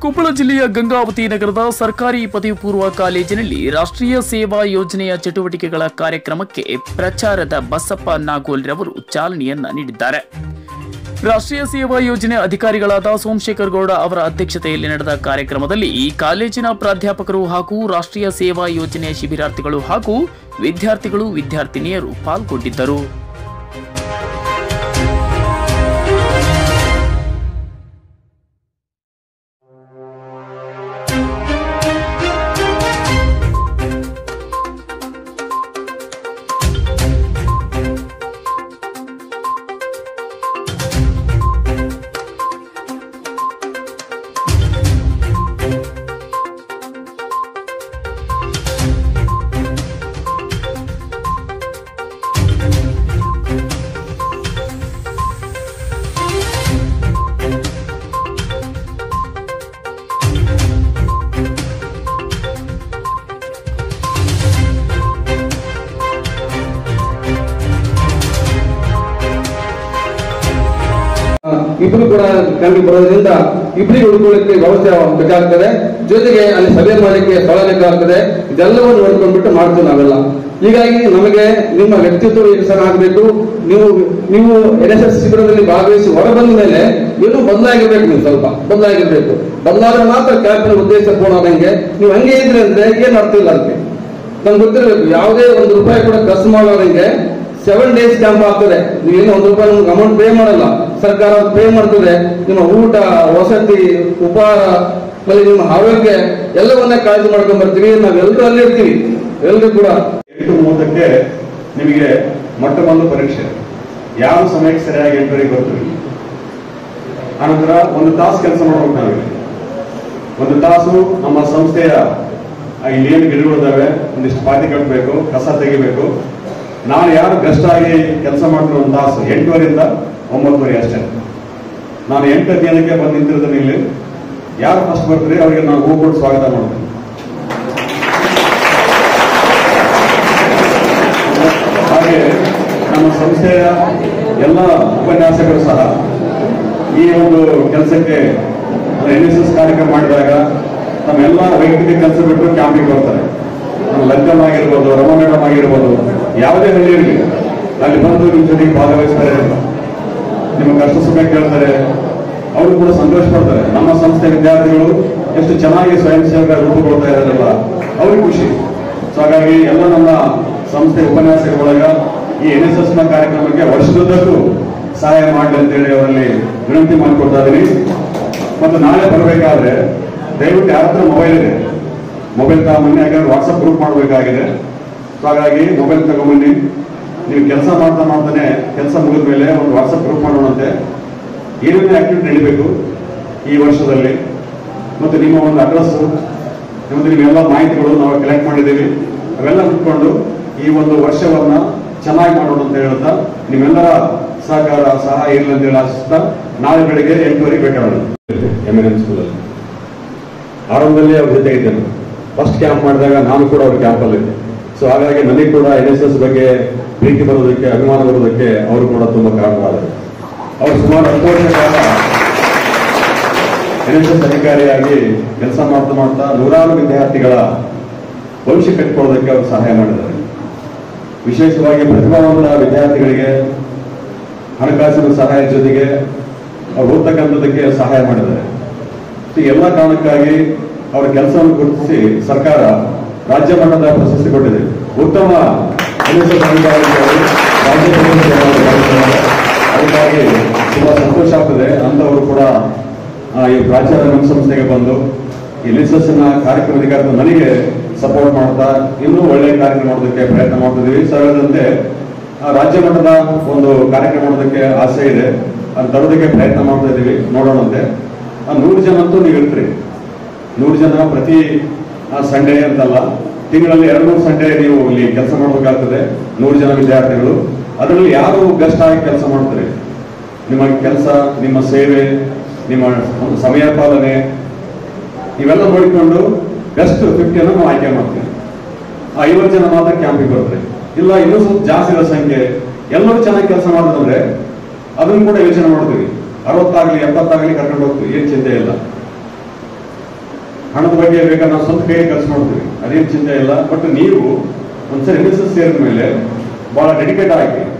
ಕೊಪ್ಪಳ ಜಿಲ್ಲೆಯ ಗಂಗಾವತಿ ನಗರದ ಸರ್ಕಾರಿ ಪದವಿ ಪೂರ್ವ ಕಾಲೇಜಿನಲ್ಲಿ ರಾಷ್ಟ್ರೀಯ ಸೇವಾ ಯೋಜನೆಯ ಚಟುವಟಿಕೆಗಳ ಕಾರ್ಯಕ್ರಮಕ್ಕೆ ಪ್ರಚಾರದ ಬಸಪ್ಪ ನಾಗೋಲ್ರವರು ಚಾಲನೆಯನ್ನ ನೀಡಿದ್ದಾರೆ ರಾಷ್ಟ್ರೀಯ ಸೇವಾ ಯೋಜನೆ ಅಧಿಕಾರಿಗಳಾದ ಸೋಮಶೇಖರ್ ಗೌಡ ಅವರ ಅಧ್ಯಕ್ಷತೆಯಲ್ಲಿ ನಡೆದ ಕಾರ್ಯಕ್ರಮದಲ್ಲಿ ಈ ಕಾಲೇಜಿನ ಪ್ರಾಧ್ಯಾಪಕರು ಹಾಗೂ ರಾಷ್ಟ್ರೀಯ ಸೇವಾ ಯೋಜನೆಯ ಶಿಬಿರಾರ್ಥಿಗಳು ಹಾಗೂ ವಿದ್ಯಾರ್ಥಿಗಳು ವಿದ್ಯಾರ್ಥಿನಿಯರು ಪಾಲ್ಗೊಂಡಿದ್ದರು ಇಬ್ರು ಕೂಡ ಕಂಡು ಬರೋದ್ರಿಂದ ಇಬ್ಬರಿಗೆ ಉಳ್ಕೊಳ್ಳಿಕ್ಕೆ ವ್ಯವಸ್ಥೆ ಬೇಕಾಗ್ತದೆ ಜೊತೆಗೆ ಅಲ್ಲಿ ಸಭೆ ಮಾಡಲಿಕ್ಕೆ ಸ್ಥಳ ಬೇಕಾಗ್ತದೆ ಇದೆಲ್ಲವನ್ನು ನೋಡ್ಕೊಂಡ್ಬಿಟ್ಟು ಮಾಡ್ತೀವಿ ನಾವೆಲ್ಲ ಹೀಗಾಗಿ ನಮಗೆ ನಿಮ್ಮ ವ್ಯಕ್ತಿತ್ವ ವಿಕಸನ ಆಗಬೇಕು ನೀವು ನೀವು ಎನ್ ಎಸ್ ಎಸ್ ಶಿಬಿರದಲ್ಲಿ ಭಾಗವಹಿಸಿ ಹೊರ ಬಂದ ಮೇಲೆ ಇನ್ನೂ ಬದಲಾಗಿರ್ಬೇಕು ನೀವು ಸ್ವಲ್ಪ ಬದಲಾಗಿರ್ಬೇಕು ಬದಲಾದ್ರೆ ಮಾತ್ರ ಕ್ಯಾಂಪಿನ ಉದ್ದೇಶ ಪೂರ್ಣ ಆದಂಗೆ ನೀವು ಹಂಗೆ ಇದ್ರೆ ಅಂದ್ರೆ ಏನ್ ಅರ್ಥ ಇಲ್ಲ ಅದಕ್ಕೆ ನಮ್ಗೆ ಗೊತ್ತಿರಬೇಕು ಯಾವುದೇ ಒಂದು ರೂಪಾಯಿ ಕೂಡ ಖರ್ಚು ಮಾಡೋದಂಗೆ ಸೆವೆನ್ ಡೇಸ್ ಕ್ಯಾಂಪ್ ಆಗ್ತದೆ ನೀವೇನು ಒಂದು ರೂಪಾಯಿ ನಮ್ಗೆ ಅಮೌಂಟ್ ಪೇ ಮಾಡಲ್ಲ ಸರ್ಕಾರ ಪೇ ಮಾಡ್ತದೆ ನಿಮ್ಮ ಊಟ ವಸತಿ ಉಪಹಾರ ಮತ್ತೆ ನಿಮ್ಮ ಆರೋಗ್ಯ ಎಲ್ಲವನ್ನ ಕಾಳಜಿ ಮಾಡ್ಕೊಂಡ್ ಬರ್ತೀವಿ ನಾವೆಲ್ಲರೂ ಅಲ್ಲೇ ಇರ್ತೀವಿ ಎಲ್ಲರೂ ಕೂಡ ಎಂಟು ಮೂವತ್ತಕ್ಕೆ ನಿಮಗೆ ಮೊಟ್ಟ ಮೊದಲು ಪರೀಕ್ಷೆ ಯಾವ ಸಮಯಕ್ಕೆ ಸರಿಯಾಗಿ ಎಂಟುವರೆಗೆ ಬರ್ತೀವಿ ಆನಂತರ ಒಂದು ತಾಸು ಕೆಲಸ ಮಾಡ್ಬೇಕು ನಾವಿಲ್ಲಿ ಒಂದು ತಾಸು ನಮ್ಮ ಸಂಸ್ಥೆಯ ಆ, ಇಲ್ಲಿ ಏನು ಗಿಡಗಳಿದಾವೆ ಒಂದಿಷ್ಟು ಪಾತಿ ಕಟ್ಟಬೇಕು ಕಸ ತೆಗಿಬೇಕು ನಾನು ಯಾರು ಗೆಸ್ಟ್ ಆಗಿ ಕೆಲಸ ಮಾಡ್ತೀನಿ ಒಂದು ತಾಸು ಎಂಟುವರೆಯಿಂದ ಒಂಬತ್ತುವರೆ ಅಷ್ಟೇ ನಾನು ಎಂಟು ಹದಿನೈದಕ್ಕೆ ಬಂದು ನಿಂತಿರ್ತೀನಿ ಇಲ್ಲಿ ಯಾರು ಫಸ್ಟ್ ಬರ್ತೀರಿ ಅವರಿಗೆ ನಾನು ಹೂ ಕೊಟ್ಟು ಸ್ವಾಗತ ಮಾಡ್ತೀನಿ ಹಾಗೆ ನಮ್ಮ ಸಂಸ್ಥೆಯ ಎಲ್ಲ ಉಪನ್ಯಾಸಕರು ಸಹ ಈ ಒಂದು ಕೆಲಸಕ್ಕೆ ಎನ್ ಎಸ್ ಎಸ್ ಕಾರ್ಯಕ್ರಮ ಮಾಡಿದಾಗ ನಮ್ಮೆಲ್ಲ ವೈಯಕ್ತಿಕ ಕೆಲಸ ಬಿಟ್ಟು ಕ್ಯಾಂಪಿಗೆ ಬರ್ತಾರೆ ನಮ್ಮ ಲಂಚಮ್ ಆಗಿರ್ಬೋದು ರಮ ಮೇಡಮ್ ಆಗಿರ್ಬೋದು ಯಾವುದೇ ಹಳ್ಳಿ ಇರಲಿ ಅಲ್ಲಿ ಬಂದು ನಿಮ್ಮ ಜೊತೆಗೆ ಭಾಗವಹಿಸ್ತಾರೆ ನಿಮ್ಮ ಕಷ್ಟ ಸುಖ ಕೇಳ್ತಾರೆ ಅವರು ಕೂಡ ಸಂತೋಷ ಪಡ್ತಾರೆ ನಮ್ಮ ಸಂಸ್ಥೆ ವಿದ್ಯಾರ್ಥಿಗಳು ಎಷ್ಟು ಚೆನ್ನಾಗಿ ಸ್ವಯಂ ಸೇವಕ ರೂಪುಗೊಳ್ತಾ ಇದಾರಲ್ಲ ಅವ್ರಿಗೆ ಖುಷಿ ಸೊ ಹಾಗಾಗಿ ಎಲ್ಲ ನಮ್ಮ ಸಂಸ್ಥೆ ಉಪನ್ಯಾಸಕರ ಒಳಗ ಈ ಎನ್ ಎಸ್ ಎಸ್ ನ ಕಾರ್ಯಕ್ರಮಕ್ಕೆ ವರ್ಷದುದ್ದಕ್ಕೂ ಸಹಾಯ ಮಾಡಲಿ ಅಂತೇಳಿ ಅವರಲ್ಲಿ ವಿನಂತಿ ಮಾಡ್ಕೊಳ್ತಾ ಇದೀನಿ ಮತ್ತು ನಾಳೆ ಬರಬೇಕಾದ್ರೆ ದಯವಿಟ್ಟು ಯಾರ ಹತ್ರ ಮೊಬೈಲ್ ಇದೆ ಮೊಬೈಲ್ ತಗೊಂಬನ್ನಿ ಯಾಕಂದ್ರೆ ವಾಟ್ಸಪ್ ಗ್ರೂಪ್ ಮಾಡಬೇಕಾಗಿದೆ ಸೊ ಹಾಗಾಗಿ ಮೊಬೈಲ್ ತಗೊಂಬನ್ನಿ ನೀವು ಕೆಲಸ ಮಾಡ್ತಾ ಮಾಡ್ತಾನೆ ಕೆಲಸ ಮುಗಿದ ಮೇಲೆ ಒಂದು ವಾಟ್ಸಪ್ ಗ್ರೂಪ್ ಮಾಡೋಣಂತೆ ಏನೇನು ಆಕ್ಟಿವಿಟಿ ನಡಿಬೇಕು ಈ ವರ್ಷದಲ್ಲಿ ಮತ್ತು ನಿಮ್ಮ ಒಂದು ಅಡ್ರೆಸ್ ಮತ್ತು ನಿಮ್ಮೆಲ್ಲ ಮಾಹಿತಿಗಳು ನಾವು ಕಲೆಕ್ಟ್ ಮಾಡಿದ್ದೀವಿ ಅವೆಲ್ಲ ಬಿಟ್ಕೊಂಡು ಈ ಒಂದು ವರ್ಷವನ್ನ ಚೆನ್ನಾಗಿ ಮಾಡೋಣ ಅಂತ ಹೇಳ್ತಾ ನಿಮ್ಮೆಲ್ಲರ ಸಹಕಾರ ಸಹಾಯ ಇರಲಿ ಅಂತ ಹೇಳಿ ಆಶಿಸ್ತಾ ನಾಳೆ ಬೆಳಿಗ್ಗೆ ಎಂಟುವರೆಗೆ ಬೇಕಾಗೋಣ ಎಮ್ ಎನ್ ಎಂ ಸ್ಕೂಲಲ್ಲಿ ಆರಂಭದಲ್ಲಿ ಅವ್ರ ಜೊತೆ ಇದ್ದೇನೆ ಫಸ್ಟ್ ಕ್ಯಾಂಪ್ ಮಾಡಿದಾಗ ನಾನು ಕೂಡ ಅವ್ರ ಕ್ಯಾಂಪಲ್ಲಿ ಇದ್ದೆ ಸೊ ಹಾಗಾಗಿ ನನಗೆ ಕೂಡ ಎನ್ ಎಸ್ ಎಸ್ ಬಗ್ಗೆ ಪ್ರೀತಿ ಬರೋದಕ್ಕೆ ಅಭಿಮಾನ ಬರೋದಕ್ಕೆ ಅವರು ಕೂಡ ತುಂಬಾ ಕಾರಣವಾದರು ಅವರು ಸುಮಾರು ಹತ್ತು ವರ್ಷ ಕಾಲ ಎನ್ ಎಸ್ ಎಸ್ ಅಧಿಕಾರಿಯಾಗಿ ಕೆಲಸ ಮಾಡ್ತಾ ಮಾಡ್ತಾ ನೂರಾರು ವಿದ್ಯಾರ್ಥಿಗಳ ಭವಿಷ್ಯ ಕಟ್ಟಿಕೊಳ್ಳೋದಕ್ಕೆ ಅವರು ಸಹಾಯ ಮಾಡಿದ್ದಾರೆ ವಿಶೇಷವಾಗಿ ಪ್ರತಿಭಾವಂತ ವಿದ್ಯಾರ್ಥಿಗಳಿಗೆ ಹಣಕಾಸಿನ ಸಹಾಯ ಜೊತೆಗೆ ಅವ್ರು ಓದ್ತಕ್ಕಂಥದ್ದಕ್ಕೆ ಸಹಾಯ ಮಾಡಿದ್ದಾರೆ ಈ ಎಲ್ಲ ಕಾರಣಕ್ಕಾಗಿ ಅವರ ಕೆಲಸವನ್ನು ಗುರುತಿಸಿ ಸರ್ಕಾರ ರಾಜ್ಯ ಮಟ್ಟದ ಪ್ರಶಸ್ತಿ ಕೊಟ್ಟಿದೆ ಉತ್ತಮ NSS ಅಧಿಕಾರಿಗಳು ರಾಜ್ಯ ಪ್ರಶಸ್ತಿಯನ್ನು ಗಳಿಸಿದ್ದಾರೆ. ಅದಕ್ಕಾಗಿ ತುಂಬಾ ಸಂತೋಷ ಆಗ್ತದೆ ಅಂತವರು ಕೂಡ ಆ, ಈ ರಾಜ್ಯದ ನಮ್ಮ ಸಂಸ್ಥೆಗೆ ಬಂದು ಈ ಎನ್ಎಸ್ಎಸ್ ನ ಕಾರ್ಯಕ್ರಮ ಅಧಿಕಾರದ ನನಗೆ ಸಪೋರ್ಟ್ ಮಾಡ್ತಾ ಇನ್ನೂ ಒಳ್ಳೆಯ ಕಾರ್ಯಕ್ರಮ ಮಾಡೋದಕ್ಕೆ ಪ್ರಯತ್ನ ಮಾಡ್ತಿದ್ದೀವಿ ಸರ್ ಹೇಳಿದಂತೆ ಆ, ರಾಜ್ಯ ಮಟ್ಟದ ಒಂದು ಕಾರ್ಯಕ್ರಮ ಮಾಡೋದಕ್ಕೆ ಆಸೆ ಇದೆ ಅದು ತರೋದಕ್ಕೆ ಪ್ರಯತ್ನ ಮಾಡ್ತಾ ಇದ್ದೀವಿ ನೋಡೋಣಂತೆ ಆ ನೂರು ಜನ ಅಂತೂ ನೀವು ಇರ್ತೀರಿ ನೂರು ಜನ ಪ್ರತಿ ಸಂಡೇ ಅಂತಲ್ಲ ತಿಂಗಳಲ್ಲಿ ಎರಡು ಮೂರು ಸಂಡೇ ನೀವು ಇಲ್ಲಿ ಕೆಲಸ ಮಾಡಬೇಕಾಗ್ತದೆ ನೂರು ಜನ ವಿದ್ಯಾರ್ಥಿಗಳು ಅದರಲ್ಲಿ ಯಾರು ಬೆಸ್ಟ್ ಆಗಿ ಕೆಲಸ ಮಾಡ್ತಾರೆ ನಿಮ್ಮ ಕೆಲಸ ನಿಮ್ಮ ಸೇವೆ ನಿಮ್ಮ ಒಂದು ಸಮಯ ಪಾಲನೆ ಇವೆಲ್ಲ ನೋಡಿಕೊಂಡು ಬೆಸ್ಟ್ ಫಿಫ್ಟಿಯನ್ನು ನಾವು ಆಯ್ಕೆ ಮಾಡ್ತೀವಿ ಆ ಐವತ್ತು ಜನ ಮಾತ್ರ ಕ್ಯಾಂಪಿಗೆ ಬರ್ತಾರೆ ಇಲ್ಲ ಇನ್ನೂ ಸ್ವಲ್ಪ ಜಾಸ್ತಿ ಇರೋ ಸಂಖ್ಯೆ ಎಲ್ಲರೂ ಚೆನ್ನಾಗಿ ಕೆಲಸ ಮಾಡಿದ್ರೆ ಅದನ್ನು ಕೂಡ ಯೋಚನೆ ಮಾಡ್ತೀವಿ ಅರವತ್ತಾಗ್ಲಿ ಎಪ್ಪತ್ತಾಗ್ಲಿ ಕರ್ಕೊಂಡು ಹೋಗ್ತೀವಿ ಏನ್ ಚಿಂತೆ ಇಲ್ಲ ಹಣದ ಬಗ್ಗೆ ಬೇಕಾದ್ರೆ ನಾವು ಸ್ವಂತ ಕೈ ಖರ್ಚು ಮಾಡ್ತೀವಿ ಅದೇನು ಚಿಂತೆ ಇಲ್ಲ ಬಟ್ ನೀವು ಒಂದ್ಸರಿ ಎನ್ ಎಸ್ ಎಸ್ ಸೇರಿದ ಮೇಲೆ ಬಹಳ ಡೆಡಿಕೇಟ್ ಆಗಿ